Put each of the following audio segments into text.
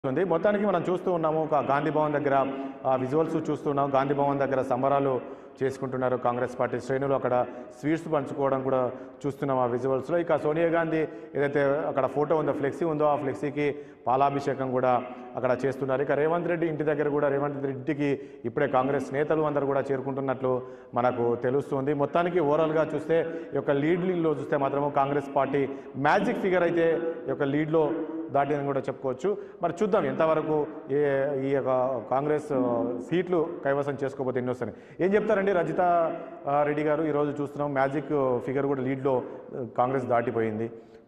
ఉంది మొత్తానికి మనం చూస్తూ ఉన్నాము ఒక గాంధీ భవన్ దగ్గర ఆ, విజువల్స్ చూస్తున్నాం గాంధీ భవన్ దగ్గర సంబరాలు చేసుకుంటున్నారు కాంగ్రెస్ పార్టీ శ్రేణులు అక్కడ స్వీట్స్ పంచుకోవడం కూడా చూస్తున్నాం ఆ విజువల్స్లో ఇక సోనియా గాంధీ ఏదైతే అక్కడ ఫోటో ఉందో ఫ్లెక్సీ ఉందో ఆ ఫ్లెక్సీకి పాలాభిషేకం కూడా అక్కడ చేస్తున్నారు ఇక రేవంత్ రెడ్డి ఇంటి దగ్గర కూడా రేవంత్ రెడ్డికి ఇప్పుడే కాంగ్రెస్ నేతలు అందరూ కూడా చేరుకుంటున్నట్లు మనకు తెలుస్తుంది మొత్తానికి ఓవరాల్గా చూస్తే ఈ యొక్క లీడ్లో చూస్తే మాత్రము కాంగ్రెస్ పార్టీ మ్యాజిక్ ఫిగర్ అయితే ఈ యొక్క లీడ్లో దాటిందని కూడా చెప్పుకోవచ్చు మరి చూద్దాం ఎంతవరకు ఏ ఈ యొక్క కాంగ్రెస్ ఆ, సీట్లు కైవసం చేసుకోకపోతే ఎన్ని వస్తాయి ఏం చెప్తారండి రజిత ఆ, రెడ్డి గారు ఈరోజు చూస్తున్నాం మ్యాజిక్ ఫిగర్ కూడా లీడ్లో ఆ, కాంగ్రెస్ దాటిపోయింది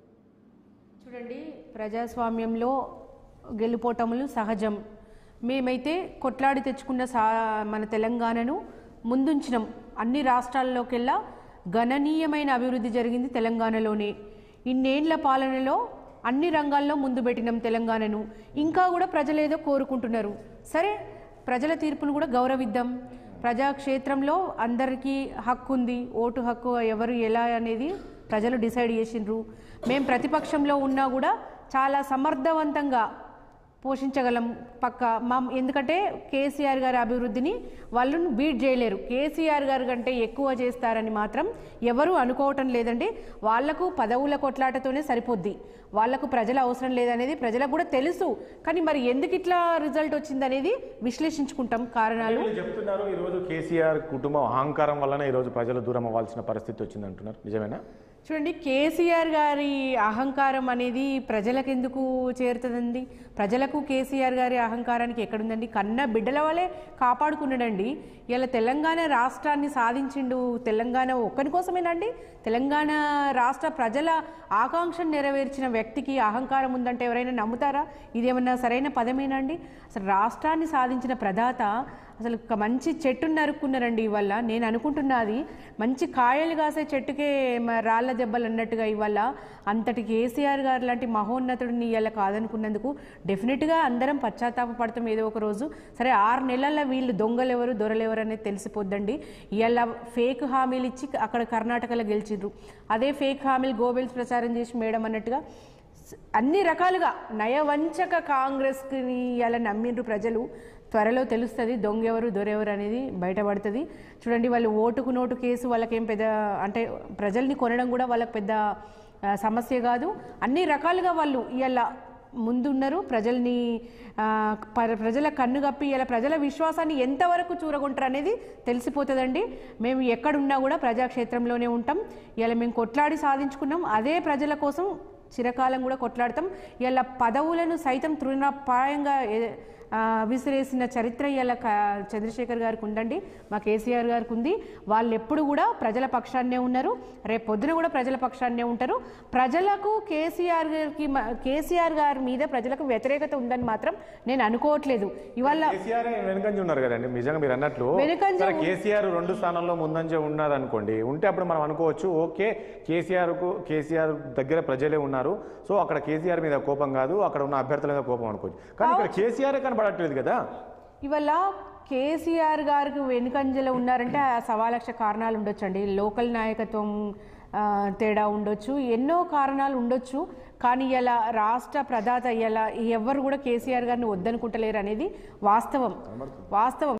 చూడండి ప్రజాస్వామ్యంలో గెలుపోటములు సహజం మేమైతే కొట్లాడి తెచ్చుకున్న సా మన తెలంగాణను ముందుంచినాం అన్ని రాష్ట్రాల్లోకెల్లా గణనీయమైన అభివృద్ధి జరిగింది తెలంగాణలోనే ఇన్నేళ్ల పాలనలో అన్ని రంగాల్లో ముందు పెట్టినాం తెలంగాణను ఇంకా కూడా ప్రజలు ఏదో కోరుకుంటున్నారు సరే ప్రజల తీర్పును కూడా గౌరవిద్దాం ప్రజాక్షేత్రంలో అందరికీ హక్కు ఉంది ఓటు హక్కు ఎవరు ఎలా అనేది ప్రజలు డిసైడ్ చేసిండ్రు మేము ప్రతిపక్షంలో ఉన్నా కూడా చాలా సమర్థవంతంగా పోషించగలం పక్క మా ఎందుకంటే కేసీఆర్ గారి అభివృద్ధిని వాళ్ళు బీట్ చేయలేరు కేసీఆర్ గారి కంటే ఎక్కువ చేస్తారని మాత్రం ఎవరు అనుకోవటం లేదండి వాళ్లకు పదవుల కొట్లాటతోనే సరిపోద్ది వాళ్లకు ప్రజల అవసరం లేదనేది ప్రజలకు కూడా తెలుసు కానీ మరి ఎందుకు ఇట్లా రిజల్ట్ వచ్చిందనేది విశ్లేషించుకుంటాం కారణాలు వీళ్ళు చెప్తున్నారు ఈరోజు కేసీఆర్ కుటుంబం అహంకారం వలన ఈరోజు ప్రజలు దూరం అవ్వాల్సిన పరిస్థితి వచ్చింది అంటున్నారు నిజమేనా చూడండి కేసీఆర్ గారి అహంకారం అనేది ప్రజలకు ఎందుకు చేరుతుందండి ప్రజలకు కేసీఆర్ గారి అహంకారానికి ఎక్కడుందండి కన్న బిడ్డల వలె కాపాడుకున్నాడండి ఇలా తెలంగాణ రాష్ట్రాన్ని సాధించిండు తెలంగాణ ఒక్కని కోసమేనండి తెలంగాణ రాష్ట్ర ప్రజల ఆకాంక్షను నెరవేర్చిన వ్యక్తికి అహంకారం ఉందంటే ఎవరైనా నమ్ముతారా ఇదేమన్నా సరైన పదమేనండి అసలు రాష్ట్రాన్ని సాధించిన ప్రదాత అసలు ఒక మంచి చెట్టును నరుక్కున్నారండి ఇవాళ నేను అనుకుంటున్నది మంచి కాయలు కాసే చెట్టుకే మ- రాళ్ళ దెబ్బలు అన్నట్టుగా ఇవాళ అంతటి కేసీఆర్ గారు లాంటి మహోన్నతుడిని ఇవాళ కాదనుకున్నందుకు డెఫినెట్గా అందరం పశ్చాత్తాప పడతాం ఏదో ఒక రోజు సరే ఆరు నెలల్లో వీళ్ళు దొంగలు ఎవరు దొరలు ఎవరు అనేది తెలిసిపోద్దండి ఇవాళ ఫేక్ హామీలు ఇచ్చి అక్కడ కర్ణాటకలో గెలిచిండ్రు అదే ఫేక్ హామీలు గోబెల్స్ ప్రచారం చేసి మేడం అన్నట్టుగా స- అన్ని రకాలుగా నయవంచక కాంగ్రెస్కి ఇలా నమ్మిండ్రు ప్రజలు త్వరలో తెలుస్తుంది దొంగ ఎవరు దొరెవరు అనేది బయటపడుతుంది చూడండి వాళ్ళు ఓటుకు నోటు కేసు వాళ్ళకేం పెద్ద అంటే ప్రజల్ని కొనడం కూడా వాళ్ళకి పెద్ద ఆ, సమస్య కాదు అన్ని రకాలుగా వాళ్ళు ఇవాళ ముందున్నారు ప్రజల్ని ఆ, ప- ప్రజల కన్ను కప్పి ఇలా ప్రజల విశ్వాసాన్ని ఎంతవరకు చూరగొంటారు అనేది తెలిసిపోతుందండి మేము ఎక్కడున్నా కూడా ప్రజాక్షేత్రంలోనే ఉంటాం ఇలా మేము కొట్లాడి సాధించుకున్నాం అదే ప్రజల కోసం చిరకాలం కూడా కొట్లాడతాం ఇలా పదవులను సైతం తృణప్రాయంగా ఏ- ఆ, విసిరేసిన చరిత్ర ఇలా చంద్రశేఖర్ గారికి ఉందండి మా కేసీఆర్ గారికి ఉంది వాళ్ళు ఎప్పుడు కూడా ప్రజల పక్షాన్నే ఉన్నారు రేపు పొద్దున కూడా ప్రజల పక్షాన్నే ఉంటారు ప్రజలకు కేసీఆర్ గారికి మ- కేసీఆర్ గారి మీద ప్రజలకు వ్యతిరేకత ఉందని మాత్రం నేను అనుకోవట్లేదు ఇవాళ కేసీఆర్ వెనుకంజ ఉన్నారు కదండి నిజంగా మీరు అన్నట్లు వెనుకంజ సరే కేసీఆర్ రెండు స్థానాల్లో ముందంజ ఉన్నారు అనుకోండి ఉంటే అప్పుడు మనం అనుకోవచ్చు ఓకే కేసీఆర్ కు కేసీఆర్ దగ్గర ప్రజలే ఉన్నారు సో అక్కడ కేసీఆర్ మీద కోపం కాదు అక్కడ ఉన్న అభ్యర్థుల మీద కోపం అనుకోవచ్చు కానీ ఇక్కడ కేసీఆర్ కనబడట్లేదు కదా ఇవాళ కేసీఆర్ గారికి వెనుకంజలో ఉన్నారంటే ఆ సవా లక్ష కారణాలు ఉండొచ్చండి లోకల్ నాయకత్వం ఆ, తేడా ఉండొచ్చు ఎన్నో కారణాలు ఉండొచ్చు కానీ ఇలా రాష్ట్ర ప్రదాత ఇలా ఎవరు కూడా కేసీఆర్ గారిని వద్దనుకుంటలేరు అనేది వాస్తవం వాస్తవం